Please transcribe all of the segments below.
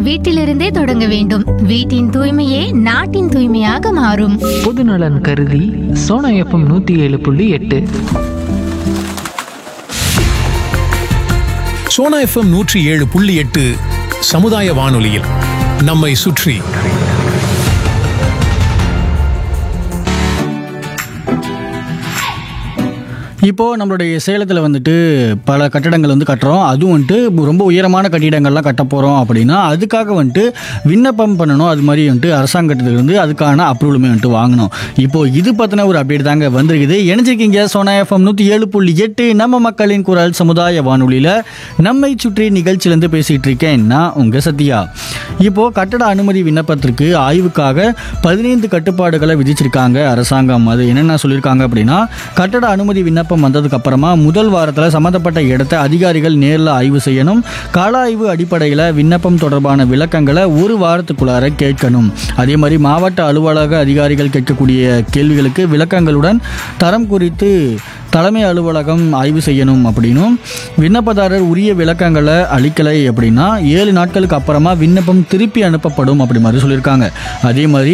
வீட்டிலிருந்தே தொடங்க வேண்டும் வீட்டின் தூய்மையே நாட்டின் தூய்மையாக மாறும் பொதுநலன் கருதி சோனா எஃப்எம் நூற்றி ஏழு புள்ளி எட்டு சோனா எஃப்எம் நூற்றி ஏழு புள்ளி எட்டு சமுதாய வானொலியில் நம்மை சுற்றி இப்போது நம்மளுடைய சேலத்தில் வந்துட்டு பல கட்டடங்கள் வந்து கட்டுறோம் அதுவும் வந்துட்டு ரொம்ப உயரமான கட்டிடங்கள்லாம் கட்ட போகிறோம் அப்படின்னா அதுக்காக வந்துட்டு விண்ணப்பம் பண்ணணும் அது மாதிரி வந்துட்டு அரசாங்கத்திலிருந்து அதுக்கான அப்ரூவலுமே வந்துட்டு வாங்கணும் இப்போது இது பற்றின ஒரு அப்டேட் தாங்க வந்திருக்குது இணைஞ்சிருக்கீங்க சோனா எஃப்எம் நூற்றி ஏழு புள்ளி எட்டு நம்ம மக்களின் குரல் சமுதாய வானொலியில் நம்மை சுற்றி நிகழ்ச்சியிலேருந்து பேசிகிட்டு இருக்கேன் நான் உங்கள் சத்யா இப்போது கட்டட அனுமதி விண்ணப்பத்திற்கு ஆய்வுக்காக பதினைந்து கட்டுப்பாடுகளை விதிச்சிருக்காங்க அரசாங்கம் அது என்னென்ன சொல்லியிருக்காங்க அப்படின்னா கட்டட அனுமதி விண்ணப்பம் வந்ததுக்கு அப்புறமா முதல் வாரத்தில் சம்மந்தப்பட்ட இடத்த அதிகாரிகள் நேரில் ஆய்வு செய்யணும் கள ஆய்வு அடிப்படையில் விண்ணப்பம் தொடர்பான விளக்கங்களை ஒரு வாரத்துக்குள்ளார கேட்கணும் அதே மாதிரி மாவட்ட அலுவலக அதிகாரிகள் கேட்கக்கூடிய கேள்விகளுக்கு விளக்கங்களுடன் தரம் குறித்து தலைமை அலுவலகம் ஆய்வு செய்யணும் அப்படின்னும் விண்ணப்பதாரர் உரிய விளக்கங்களை அளிக்கலை அப்படின்னா ஏழு நாட்களுக்கு அப்புறமா விண்ணப்பம் திருப்பி அனுப்பப்படும் அப்படி மாதிரி சொல்லியிருக்காங்க அதே மாதிரி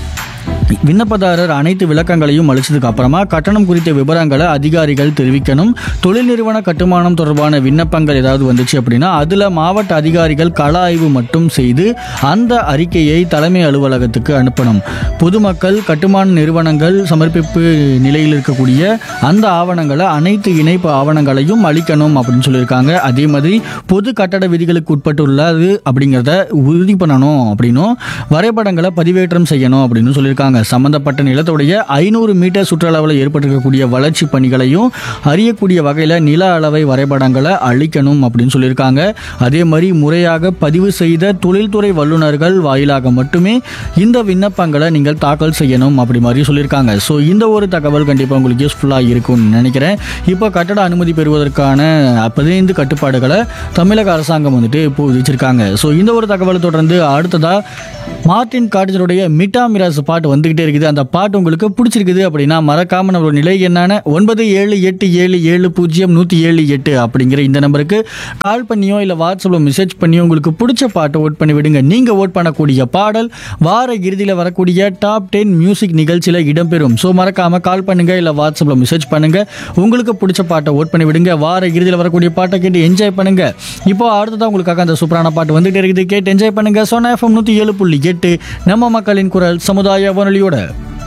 விண்ணப்பதாரர் அனைத்து விளக்கங்களையும் அளிச்சதுக்கு அப்புறமா கட்டணம் குறித்த விவரங்களை அதிகாரிகள் தெரிவிக்கணும் தொழில் நிறுவன கட்டுமானம் தொடர்பான விண்ணப்பங்கள் ஏதாவது வந்துச்சு அப்படின்னா அதில் மாவட்ட அதிகாரிகள் கள ஆய்வு மட்டும் செய்து அந்த அறிக்கையை தலைமை அலுவலகத்துக்கு அனுப்பணும் பொதுமக்கள் கட்டுமான நிறுவனங்கள் சமர்ப்பிப்பு நிலையில் இருக்கக்கூடிய அந்த ஆவணங்களை அனைத்து இணைப்பு ஆவணங்களையும் அளிக்கணும் அப்படின்னு சொல்லியிருக்காங்க அதே மாதிரி பொது கட்டட விதிகளுக்கு உட்பட்டுள்ளது அப்படிங்கிறத உறுதி பண்ணணும் அப்படின்னும் வரைபடங்களை பதிவேற்றம் செய்யணும் அப்படின்னு சொல்லியிருக்காங்க சம்பந்தப்பட்ட நிலத்துடைய ஐநூறு மீட்டர் சுற்றளவில் ஏற்பட்டிருக்கக்கூடிய வளர்ச்சி பணிகளையும் அறியக்கூடிய வகையில் நில அளவை வரைபடங்களை அளிக்கணும் அப்படின்னு சொல்லியிருக்காங்க அதே மாதிரி முறையாக பதிவு செய்த தொழில்துறை வல்லுநர்கள் வாயிலாக மட்டுமே இந்த விண்ணப்பங்களை நீங்கள் தாக்கல் செய்யணும் அப்படி மாதிரி சொல்லியிருக்காங்க ஸோ இந்த ஒரு தகவல் கண்டிப்பாக உங்களுக்கு யூஸ்ஃபுல்லாக இருக்கும்னு நினைக்கிறேன் இப்போ கட்டட அனுமதி பெறுவதற்கான பதினைந்து கட்டுப்பாடுகளை தமிழக அரசாங்கம் வந்துட்டு இப்போ விதிச்சிருக்காங்க ஸோ இந்த ஒரு தகவலை தொடர்ந்து அடுத்ததாக மார்டின் காட்டேஜருடைய மிட்டா மிராஸ் பாட்டு வந்துகிட்டே இருக்குது அந்த பாட்டு உங்களுக்கு பிடிச்சிருக்குது அப்படின்னா மறக்காம நம்மளோட நிலை என்னான ஒன்பது ஏழு எட்டு ஏழு ஏழு பூஜ்ஜியம் நூற்றி ஏழு எட்டு அப்படிங்கிற இந்த நம்பருக்கு கால் பண்ணியோ இல்லை வாட்ஸ்அப்பில் மெசேஜ் பண்ணியோ உங்களுக்கு பிடிச்ச பாட்டை ஓட் பண்ணி விடுங்க நீங்கள் ஓட் பண்ணக்கூடிய பாடல் வார இறுதியில் வரக்கூடிய டாப் டென் மியூசிக் நிகழ்ச்சியில் இடம்பெறும் ஸோ மறக்காம கால் பண்ணுங்க இல்லை வாட்ஸ்அப்பில் மெசேஜ் பண்ணுங்க உங்களுக்கு பிடிச்ச பாட்டை ஓட் பண்ணி விடுங்க வார இறுதியில் வரக்கூடிய பாட்டை கேட்டு என்ஜாய் பண்ணுங்க இப்போ அடுத்ததான் உங்களுக்காக அந்த சூப்பரான பாட்டு வந்துகிட்டே இருக்குது கேட்டு என்ஜாய் பண்ணுங்க சோனா எஃப்எம் நூற்றி ஏழு புள்ளி எட்டு நம்ம மக்களின் குரல் சமுதாய வானொலியோட